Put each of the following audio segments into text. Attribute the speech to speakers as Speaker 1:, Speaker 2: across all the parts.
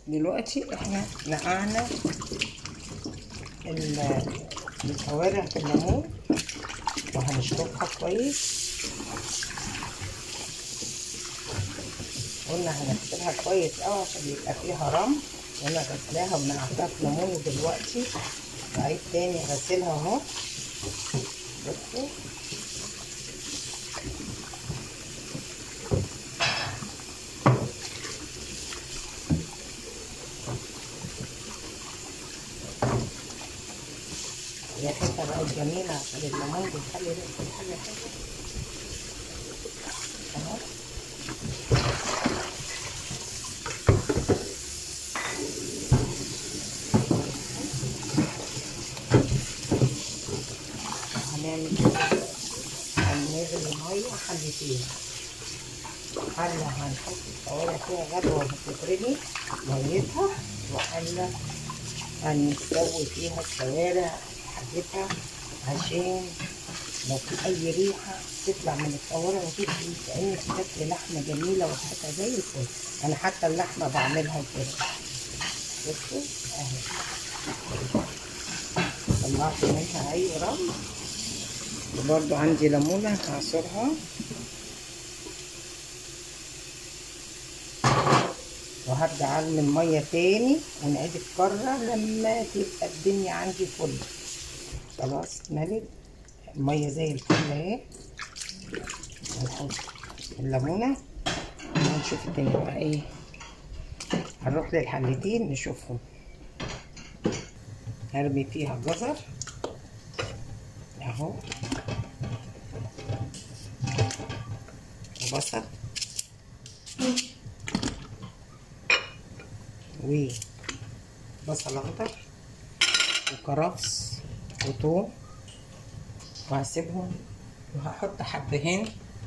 Speaker 1: دلوقتي احنا نقعنا ال- الكوارع في الليمون وهنشطفها كويس قلنا هنغسلها كويس قوي عشان يبقى فيها رمل وانا غسلاها ونقعتها في ليمون ودلوقتي بعيد تاني غسلها اهو بصوا ريحتها بقت جميلة عشان الليمون بيخلي ريحة الحاجة حلوة اهو هنعمل كده هنغلي مية حلتين حلة هنحط الكوارع فيها غلوة وهتترمي ميتها وحلة هنسوي فيها الكوارع حاجتها عشان لو في أي ريحة تطلع من الكوارع وتبقي كأنك بتاكلي لحمة جميلة وريحتها زي الفل أنا حتى اللحمة بعملها كده بصوا أهي طلعت منها أي رمل وبرضو عندي ليمونة هعصرها وهرجع اعمل ميه تاني ونعيد الكرة لما تبقى الدنيا عندي فل خلاص اتملت الميه زي الفل اهي هنحط الليمونة ونشوف الدنيا بقى ايه هنروح للحلتين نشوفهم هرمي فيها جزر اهو وبصل وبصل اخضر وكرفس وثوم وهسيبهم وهحط حبهان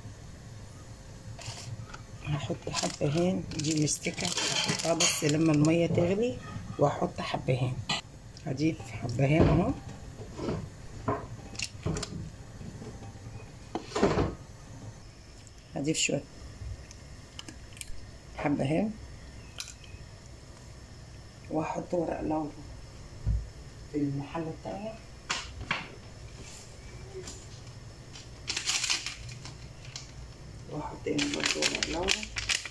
Speaker 1: هحط حبهان دي مستكة هحطها بس لما المية تغلي وهحط حبهان هضيف حبهان اهو هضيف شوية حبهان واحط ورق لورا في الحلة التانية واحط هنا برضه ورق لورا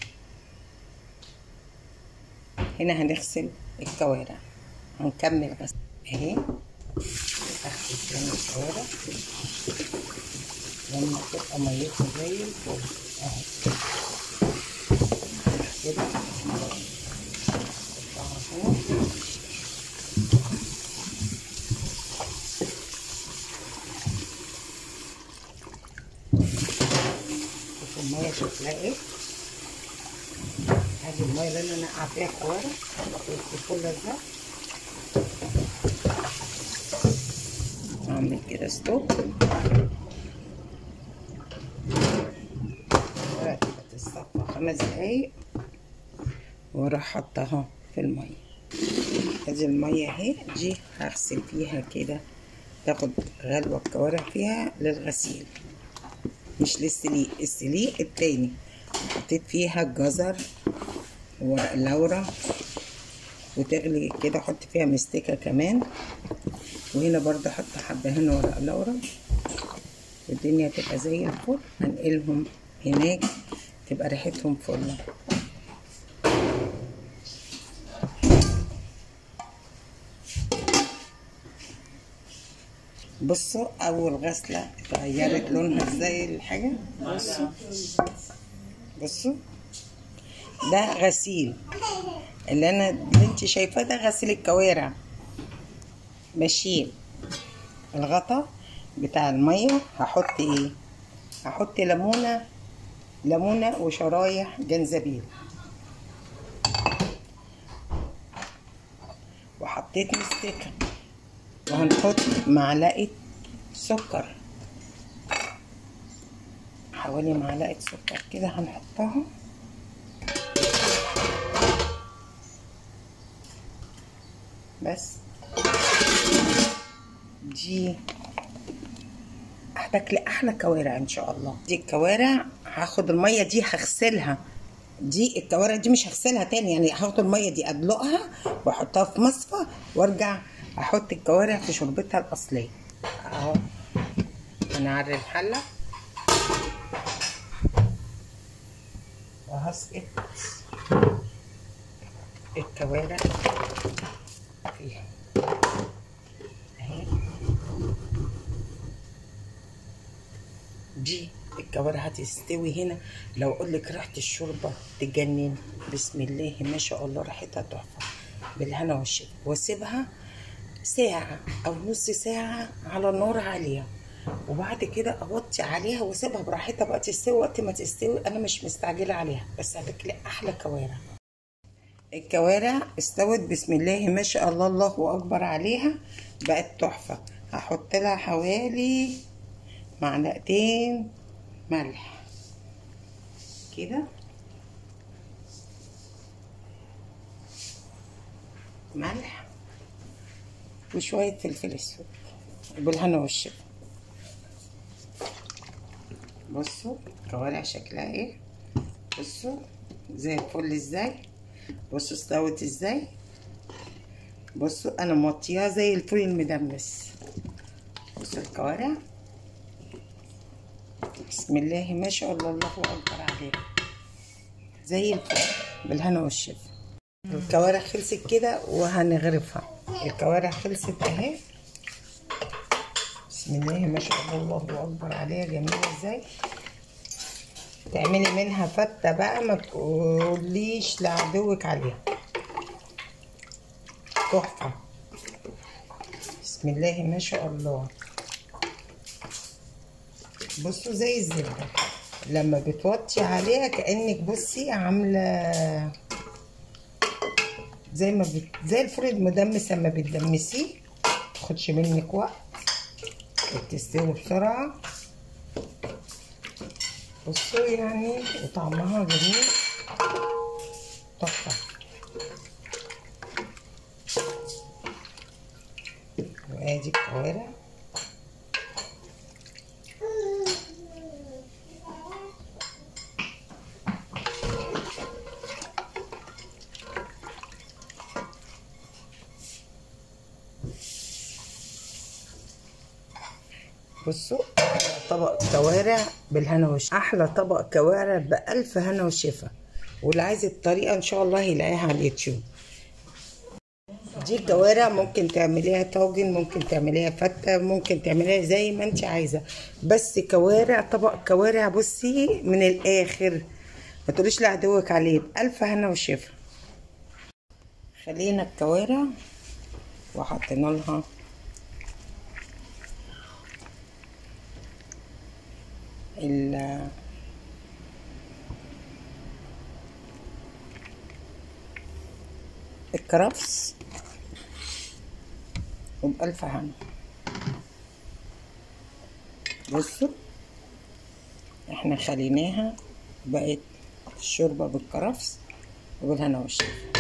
Speaker 1: هنا هنغسل الكوارع هنكمل غسل اهي اغسل تاني الكوارع لما تبقى ميتها زي الفل اهي كده نحطها هنا شوفوا المية شكلها ايه هذه المية اللي انا نقع فيها الكوارع الفل ازاي اعمل كده ستوب تتصفى خمس دقايق واروح حطها في المية ادي المية اهي دي هغسل فيها كده تاخد غلوة الكوارع فيها للغسيل مش للسليق السليق التاني حطيت فيها الجزر وورق اللورا وتغلي كده احط فيها مستكة كمان وهنا برضه احط حبة هنا ورق لورا والدنيا تبقى زي الفل هنقلهم هناك تبقى ريحتهم فله بصوا اول غسله اتغيرت لونها ازاي الحاجه بصوا بصوا ده غسيل اللي انا اللي انت شايفاه ده غسيل الكوارع بشيل الغطا بتاع الميه هحط ايه هحط ليمونه ليمونه وشرايح جنزبيل وحطيت مستكه وهنحط معلقة سكر حوالي معلقة سكر كده هنحطها بس دي هتاكلي احلى كوارع ان شاء الله دي الكوارع هاخد المية دي هغسلها دي الكوارع دي مش هغسلها تاني يعني هاخد الميه دي ادلقها واحطها في مصفى وارجع احط الكوارع في شوربتها الاصليه اهو هنعري الحله وهسقط الكوارع فيها اهي دي الكوارع هتستوي هنا لو اقول لك ريحه الشوربه تجنن بسم الله ما شاء الله ريحتها تحفه بالهنا والشفا واسيبها ساعه او نص ساعه على نار عاليه وبعد كده اوطي عليها واسيبها براحتها بقى تستوي وقت ما تستوي انا مش مستعجله عليها بس هتاكلي احلى كوارع الكوارع استوت بسم الله ما شاء الله الله اكبر عليها بقت تحفه هحط لها حوالي معلقتين ملح كده ملح وشويه فلفل اسود بالهنا والشفا بصوا الكوارع شكلها ايه بصوا زي الفل ازاي بصوا استوت ازاي بصوا انا موطياها زي الفول المدمس بصوا الكوارع بسم الله ما شاء الله الله اكبر عليها زي الفل بالهنا والشفا الكوارع خلصت كده وهنغرفها الكوارع خلصت اهي بسم الله ما شاء الله الله اكبر عليها جميله ازاي تعملي منها فته بقى ما تقوليش لعدوك عليها تحفه بسم الله ما شاء الله بصوا زي الزبده لما بتوطي عليها كانك بصي عامله زي ما بت... زي الفول المدمس لما بتدمسيه تاخدش منك وقت وتستوي بسرعه بصوا يعني وطعمها جميل تحفه وادي الكوارع بصوا طبق كوارع بالهنا والشفا احلى طبق كوارع بألف هنا وشفا واللي عايز الطريقه ان شاء الله يلاقيها على اليوتيوب دي كوارع ممكن تعمليها طاجن ممكن تعمليها فته ممكن تعمليها زي ما انت عايزه بس كوارع طبق كوارع بصي من الاخر ما تقوليش لعدوك عليه بألف هنا وشفا خلينا الكوارع وحطينا لها ال الكرفس وبألف هنا بصوا احنا خليناها بقت الشوربة بالكرفس وبالهنا والشفا